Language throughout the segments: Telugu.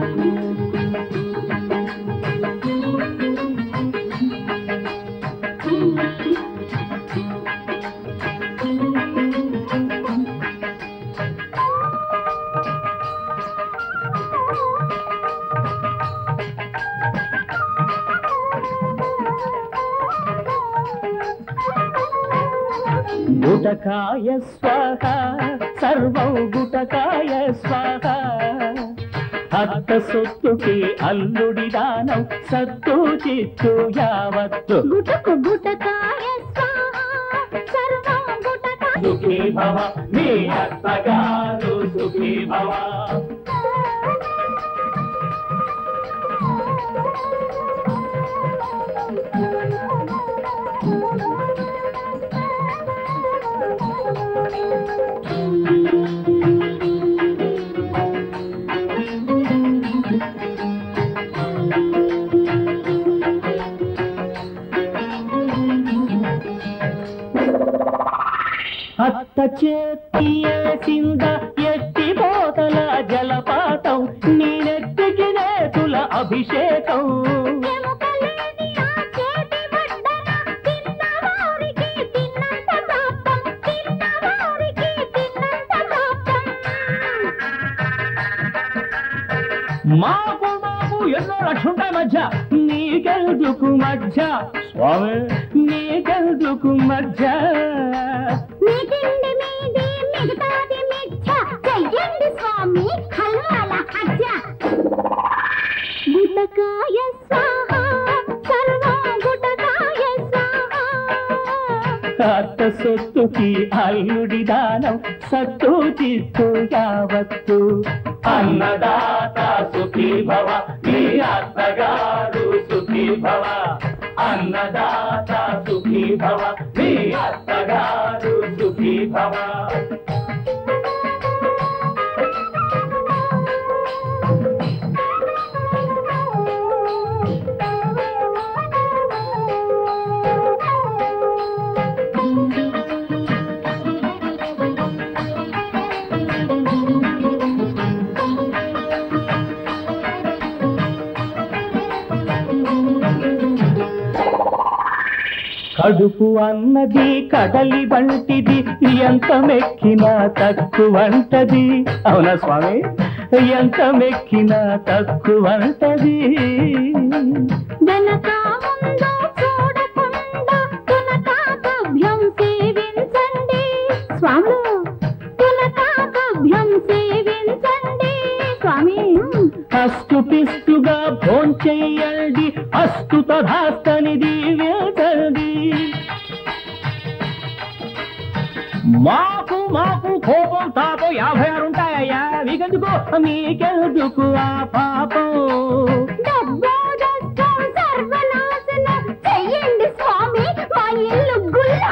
గుటకాయ స్వాహ సర్వం గుటకాయ స్వాహ అత్త సొత్తుకి అల్లుడి దానం సత్తు చిత్తు యావత్తు గుటకు గుటకాయ స్వాహ సర్వం గుటకాయ సుఖీ భవ మీ అత్తగారు సుఖీ భవ అత్త చేతియేసింద ఎత్తి పోతల జలపాతం నేనెత్తికి నేతుల అభిషేకం ఎముకలేని ఆ చేతి వడ్డన తిన్నవారికి తిన్నంత ప్రాప్తం తిన్నవారికి తిన్నంత ప్రాప్తం మాకు మాకు ఎన్నో లక్షలుంటాయి మధ్య నీకెందుకు మధ్య స్వామి నీకెందుకు మధ్య మీ తిండి మీది మిగతాది మిథ్య చెయ్యండి స్వామి హల్వాల హజ్జ గుటకాయ స్వాహ సర్వం గుటకాయ స్వాహ అత్త సొత్తుకి అల్లుడి దానం సత్తు చిత్తు యావత్తు అన్నదాత సుఖీ భవ మీ అత్తగారు సుఖీ భవ అన్నదాత సుఖీ భవ మీ అత్తగారు సుఖీ భవ కడుపు అన్నది కడలి వంటిది ఎంత మెక్కినా తక్కువంటది అవునా స్వామి ఎంత మెక్కినా తక్కువంటది వెనక ముందు చూడకుండా తునక గభ్యం సేవించండి స్వాములు తునక గభ్యం సేవించండి స్వామి అస్తు పిస్తుగా భోంచెయ్యండి అస్తు తధాస్తని దీవించండి మాకు మాకు కోపం తాపం యాభై ఆరు ఉంటాయ్యా మీకెందుకు మీకెందుకు ఆ పాపం డబ్బు దస్తం సర్వనాశనం చెయ్యండి స్వామి మా ఇల్లు గుల్ల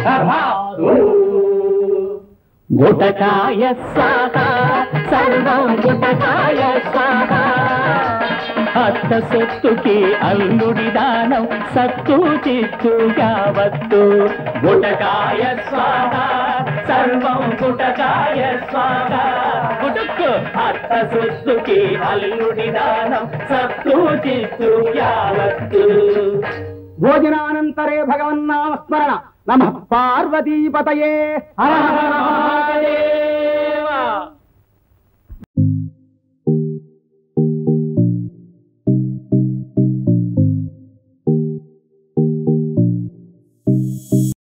గుటకాయ స్వాహ సర్వం గుటకాయ స్వాహ అత్త సొత్తుకి అల్లుడి దానం సత్తు చిత్తు యావత్తు గుటకాయ స్వాహ సర్వం గుటకాయ స్వాహ గుటుక్కు అత్త సొత్తుకి అల్లుడి దానం సత్తు చిత్తు యావత్తు భోజనానంతరే భగవన్నామస్మరణ నమ పార్వతీపతయే హర హర మహాదేవ